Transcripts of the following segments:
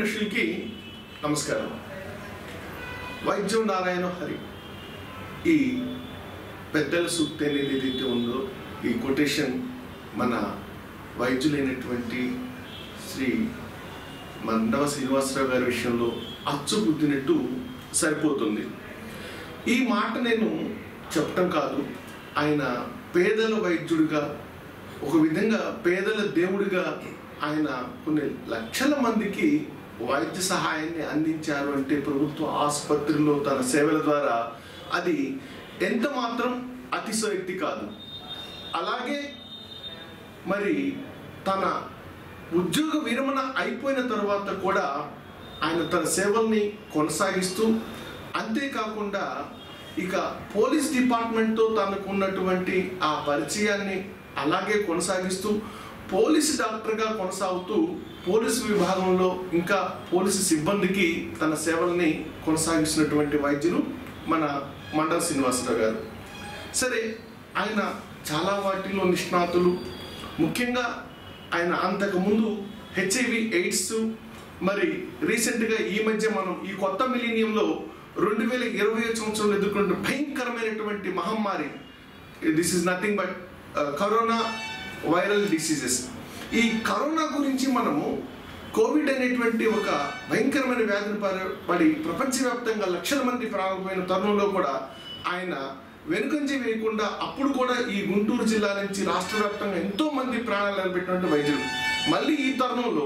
ప్రేక్షకులకి నమస్కారం వైద్యం నారాయణ హరి ఈ పెద్దల సూక్తి అనేది ఏదైతే ఉందో ఈ కొటేషన్ మన వైద్యులైనటువంటి శ్రీ మండవ శ్రీనివాసరావు గారి విషయంలో అచ్చుగుద్దినట్టు సరిపోతుంది ఈ మాట నేను చెప్పటం కాదు ఆయన పేదల వైద్యుడిగా ఒక విధంగా పేదల దేవుడిగా ఆయన కొన్ని లక్షల మందికి వైద్య సహాయాన్ని అందించారు అంటే ప్రభుత్వ ఆసుపత్రిలో తన సేవల ద్వారా అది ఎంత మాత్రం అతిశయోక్తి కాదు అలాగే మరి తన ఉద్యోగ విరమణ అయిపోయిన తర్వాత కూడా ఆయన తన సేవల్ని కొనసాగిస్తూ అంతేకాకుండా ఇక పోలీస్ డిపార్ట్మెంట్తో తనకు ఉన్నటువంటి ఆ పరిచయాన్ని అలాగే కొనసాగిస్తూ పోలీస్ డాక్టర్గా కొనసాగుతూ పోలీసు విభాగంలో ఇంకా పోలీసు సిబ్బందికి తన సేవల్ని కొనసాగిస్తున్నటువంటి వైద్యులు మన మండల శ్రీనివాసరావు గారు సరే ఆయన చాలా వాటిలో నిష్ణాతులు ముఖ్యంగా ఆయన అంతకుముందు హెచ్ఐవి ఎయిడ్స్ మరి రీసెంట్గా ఈ మధ్య మనం ఈ కొత్త మిలీనియంలో రెండు వేల ఇరవై సంవత్సరంలో ఎదుర్కొన్న భయంకరమైనటువంటి మహమ్మారి this is nothing but corona viral diseases ఈ కరోనా గురించి మనము కోవిడ్ అనేటువంటి ఒక భయంకరమైన వ్యాధిని పరి- పడి ప్రపంచవ్యాప్తంగా లక్షల మంది ప్రారంభమైన తరుణంలో కూడా ఆయన వెనుకంజ వేయకుండా అప్పుడు కూడా ఈ గుంటూరు జిల్లా నుంచి రాష్ట్ర వ్యాప్తంగా ఎంతో మంది ప్రాణాలు నిలబెట్టినటువంటి వైద్యులు మళ్ళీ ఈ తరుణంలో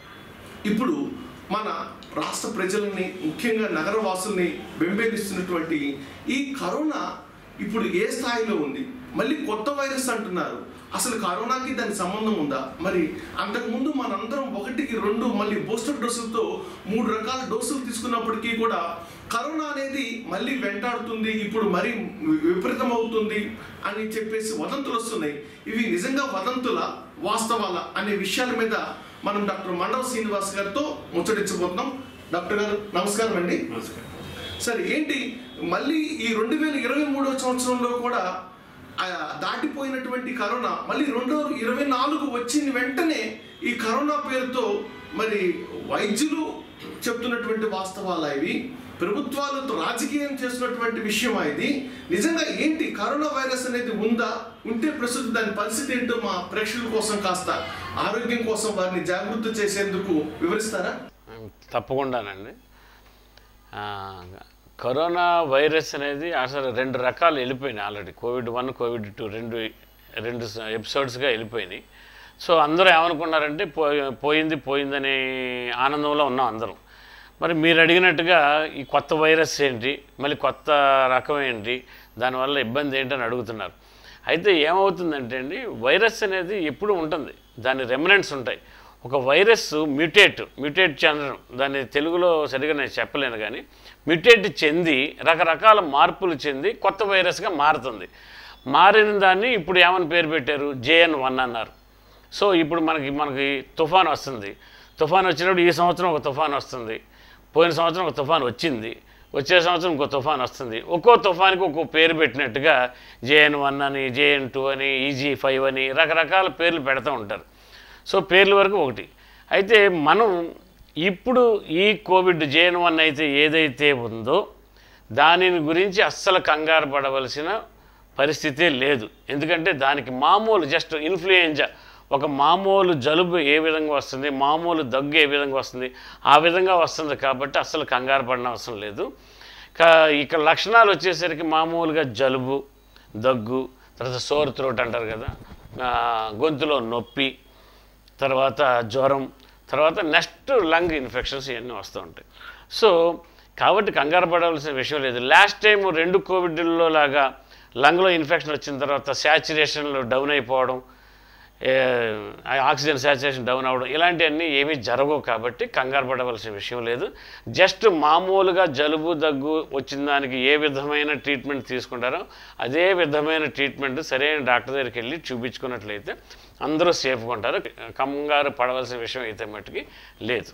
ఇప్పుడు మన రాష్ట్ర ప్రజల్ని ముఖ్యంగా నగర వాసుల్ని బెంబేలిస్తున్నటువంటి ఈ కరోనా ఇప్పుడు ఏ స్థాయిలో ఉంది మళ్ళీ కొత్త వైరస్ అంటున్నారు అసలు కరోనాకి దాని సంబంధం ఉందా మరి అంతకుముందు మనందరం ఒకటికి రెండు మళ్ళీ బూస్టర్ డోసులతో మూడు రకాల డోసులు తీసుకున్నప్పటికీ కూడా కరోనా అనేది మళ్ళీ వెంటాడుతుంది ఇప్పుడు మరీ విపరీతం అవుతుంది అని చెప్పేసి వదంతులు వస్తున్నాయి ఇవి నిజంగా వదంతుల వాస్తవాల అనే విషయాల మీద మనం డాక్టర్ మండవ శ్రీనివాస్ గారితో ముచ్చటించబోతున్నాం డాక్టర్ గారు నమస్కారం అండి నమస్కారం సరే ఏంటి మళ్ళీ ఈ రెండు వేల ఇరవై మూడవ సంవత్సరంలో కూడా ఆ దాటిపోయినటువంటి కరోనా మళ్ళీ రెండు ఇరవై నాలుగు వచ్చిన వెంటనే ఈ కరోనా పేరుతో మరి వైద్యులు చెప్తున్నటువంటి వాస్తవాలా ఇవి ప్రభుత్వాలు రాజకీయం చేస్తున్నటువంటి విషయం ఇది నిజంగా ఏంటి కరోనా వైరస్ అనేది ఉందా ఉంటే ప్రస్తుతం దాని పరిస్థితి ఏంటో మా ప్రేక్షకుల కోసం కాస్త ఆరోగ్యం కోసం వారిని జాగృతి చేసేందుకు వివరిస్తారా తప్పకుండానండి ఆ, కరోనా వైరస్ అనేది అసలు రెండు రకాలు వెళ్ళిపోయినాయి already Covid one Covid two రెండు రెండు స- ఎపిసోడ్స్గా వెళ్ళిపోయినాయి సో అందరూ ఏమనుకున్నారంటే పోయి పోయింది పోయిందనే ఆనందంలో ఉన్నాం అందరం మరి మీరు అడిగినట్టుగా ఈ కొత్త వైరస్ ఏంటి మళ్ళీ కొత్త రకం ఏంటి దానివల్ల ఇబ్బంది ఏంటని అడుగుతున్నారు అయితే ఏమవుతుందంటే అండి వైరస్ అనేది ఎప్పుడు ఉంటుంది దాని రెమనెంట్స్ ఉంటాయి ఒక వైరస్ మ్యూటేట్ మ్యూటేట్ చెందడం దాన్ని తెలుగులో సరిగా నేను చెప్పలేను కానీ మ్యూటేట్ చెంది రకరకాల మార్పులు చెంది కొత్త వైరస్గా మారుతుంది మారిన దాన్ని ఇప్పుడు ఏమని పేరు పెట్టారు జేఎన్ వన్ అన్నారు సో ఇప్పుడు మనకి మనకి తుఫాన్ వస్తుంది తుఫాన్ వచ్చినప్పుడు ఈ సంవత్సరం ఒక తుఫాన్ వస్తుంది పోయిన సంవత్సరం ఒక తుఫాన్ వచ్చింది వచ్చే సంవత్సరం ఇంకో తుఫాన్ వస్తుంది ఒక్కో తుఫాన్కి ఒక్కో పేరు పెట్టినట్టుగా జేఎన్ వన్ అని జేఎన్ టూ అని ఈజీ ఫైవ్ అని రకరకాల పేర్లు పెడతా ఉంటారు సో పేర్ల వరకు ఒకటి అయితే మనం ఇప్పుడు ఈ కోవిడ్ జేఎన్ వన్ అయితే ఏదైతే ఉందో దానిని గురించి అస్సలు కంగారు పడవలసిన పరిస్థితే లేదు ఎందుకంటే దానికి మామూలు జస్ట్ ఇన్ఫ్లుయెంజా ఒక మామూలు జలుబు ఏ విధంగా వస్తుంది మామూలు దగ్గు ఏ విధంగా వస్తుంది ఆ విధంగా వస్తుంది కాబట్టి అస్సలు కంగారు పడిన అవసరం లేదు కా ఇక లక్షణాలు వచ్చేసరికి మామూలుగా జలుబు దగ్గు తర్వాత సోర్ త్రోట్ అంటారు కదా ఆ, గొంతులో నొప్పి తర్వాత జ్వరం తర్వాత నెక్స్ట్ లంగ్ ఇన్ఫెక్షన్స్ ఇవన్నీ వస్తూ ఉంటాయి సో కాబట్టి కంగారు పడవలసిన విషయం లేదు లాస్ట్ టైం రెండు కోవిడ్లో లాగా లంగ్లో ఇన్ఫెక్షన్ వచ్చిన తర్వాత శాచురేషన్లో డౌన్ అయిపోవడం ఏ, ఆక్సిజన్ శాచురేషన్ డౌన్ అవ్వడం ఇలాంటివన్నీ ఏమీ జరగవు కాబట్టి కంగారు పడవలసిన విషయం లేదు జస్ట్ మామూలుగా జలుబు దగ్గు వచ్చిన దానికి ఏ విధమైన ట్రీట్మెంట్ తీసుకుంటారో అదే విధమైన ట్రీట్మెంట్ సరైన డాక్టర్ దగ్గరికి వెళ్ళి చూపించుకున్నట్లయితే అందరూ సేఫ్గా ఉంటారు కంగారు పడవలసిన విషయం అయితే మట్టుకి లేదు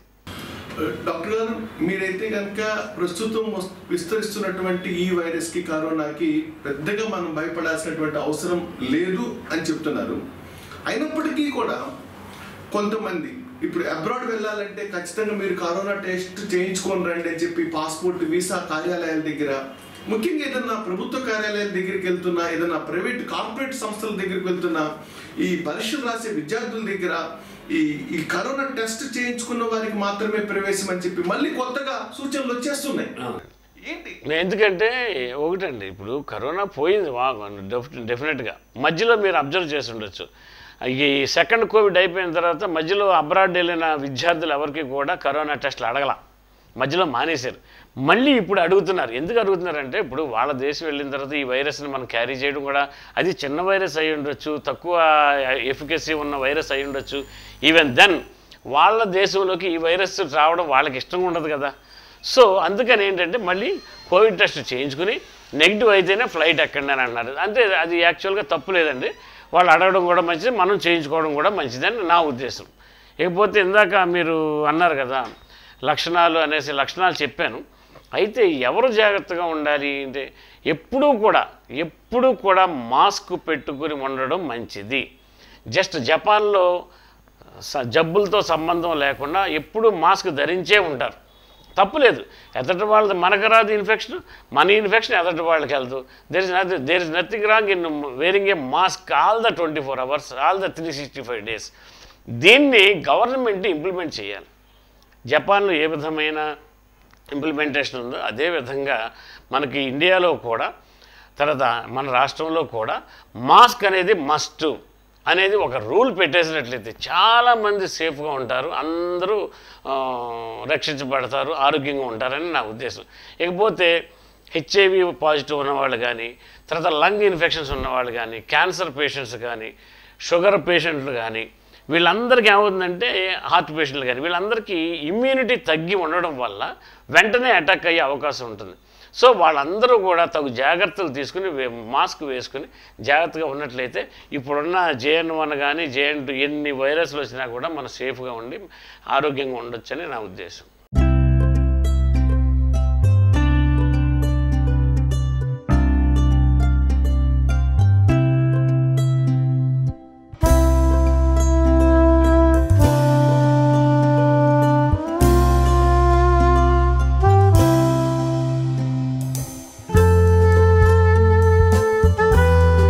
డాక్టర్ గారు మీరైతే కనుక ప్రస్తుతం వస్- విస్తరిస్తున్నటువంటి ఈ వైరస్ కి కరోనాకి పెద్దగా మనం భయపడాల్సినటువంటి అవసరం లేదు అని చెప్తున్నారు అయినప్పటికీ కూడా కొంతమంది ఇప్పుడు అబ్రాడ్ వెళ్ళాలంటే ఖచ్చితంగా మీరు కరోనా టెస్ట్ చేయించుకొని రండి అని చెప్పి పాస్పోర్ట్ వీసా కార్యాలయాల దగ్గర ముఖ్యంగా ఏదన్నా ప్రభుత్వ కార్యాలయాల దగ్గరికి వెళ్తున్నా ఏదన్నా ప్రైవేట్ కార్పొరేట్ సంస్థల దగ్గరికి వెళ్తున్నా ఈ పరీక్షలు రాసే విద్యార్థుల దగ్గర ఈ ఈ కరోనా టెస్ట్ చేయించుకున్న వారికి మాత్రమే ప్రవేశం అని చెప్పి మళ్ళీ కొత్తగా సూచనలు వచ్చేస్తున్నాయి ఏంటి ఎందుకంటే ఒకటండి ఇప్పుడు కరోనా పోయింది బాగా డెఫి డెఫినెట్గా మధ్యలో మీరు అబ్జర్వ్ చేసి ఉండొచ్చు ఈ సెకండ్ కోవిడ్ అయిపోయిన తర్వాత మధ్యలో అబ్రాడ్ వెళ్ళిన విద్యార్థులు ఎవరికి కూడా కరోనా టెస్ట్లు అడగల మధ్యలో మానేశారు మళ్ళీ ఇప్పుడు అడుగుతున్నారు ఎందుకు అడుగుతున్నారంటే ఇప్పుడు వాళ్ళ దేశం వెళ్ళిన తర్వాత ఈ వైరస్ని మనం క్యారీ చేయడం కూడా అది చిన్న వైరస్ అయి ఉండొచ్చు తక్కువ ఎఫికసీ ఉన్న వైరస్ అయి ఉండొచ్చు ఈవెన్ దెన్ వాళ్ళ దేశంలోకి ఈ వైరస్ రావడం వాళ్ళకి ఇష్టంగా ఉండదు కదా సో అందుకని ఏంటంటే మళ్ళీ కోవిడ్ టెస్ట్ చేయించుకుని నెగిటివ్ అయితేనే ఫ్లైట్ ఎక్కండి అని అన్నారు అంటే అది యాక్చువల్గా తప్పు లేదండి వాళ్ళు అడగడం కూడా మంచిది మనం చేయించుకోవడం కూడా మంచిదని నా ఉద్దేశం ఇకపోతే ఇందాక మీరు అన్నారు కదా లక్షణాలు అనేసి లక్షణాలు చెప్పాను అయితే ఎవరు జాగ్రత్తగా ఉండాలి అంటే ఎప్పుడూ కూడా ఎప్పుడూ కూడా మాస్క్ పెట్టుకుని ఉండడం మంచిది జస్ట్ జపాన్లో స- జబ్బులతో సంబంధం లేకుండా ఎప్పుడూ మాస్క్ ధరించే ఉంటారు తప్పులేదు ఎదటి వాళ్ళది మనకు రాదు ఇన్ఫెక్షన్ మన ఇన్ఫెక్షన్ ఎదటి వాళ్ళకి వెళ్తూ there is nothing there is nothing wrong in wearing a mask all the twenty four hours all the three sixty five days దీన్ని గవర్నమెంట్ ఇంప్లిమెంట్ చేయాలి జపాన్లో ఏ విధమైన ఇంప్లిమెంటేషన్ ఉందో అదే విధంగా మనకి ఇండియాలో కూడా తర్వాత మన రాష్ట్రంలో కూడా మాస్క్ అనేది మస్ట్ అనేది ఒక రూల్ పెట్టేసినట్లయితే చాలామంది సేఫ్గా ఉంటారు అందరూ ఆ, రక్షించబడతారు ఆరోగ్యంగా ఉంటారని నా ఉద్దేశం ఇకపోతే హెచ్ఐవి పాజిటివ్ ఉన్నవాళ్ళు కానీ తర్వాత లంగ్ ఇన్ఫెక్షన్స్ ఉన్నవాళ్ళు కానీ క్యాన్సర్ పేషెంట్స్ కానీ షుగర్ పేషెంట్లు కానీ వీళ్ళందరికీ ఏమవుతుందంటే హార్ట్ పేషెంట్లు కానీ వీళ్ళందరికీ ఇమ్యూనిటీ తగ్గి ఉండడం వల్ల వెంటనే అటాక్ అయ్యే అవకాశం ఉంటుంది సో వాళ్ళందరూ కూడా తగు జాగ్రత్తలు తీసుకుని వే- మాస్క్ వేసుకుని జాగ్రత్తగా ఉన్నట్లయితే ఇప్పుడున్న జేఎన్ వన్ కానీ జేఎన్ టూ ఎన్ని వైరస్లు వచ్చినా కూడా మనం సేఫ్గా ఉండి ఆరోగ్యంగా ఉండొచ్చని నా ఉద్దేశం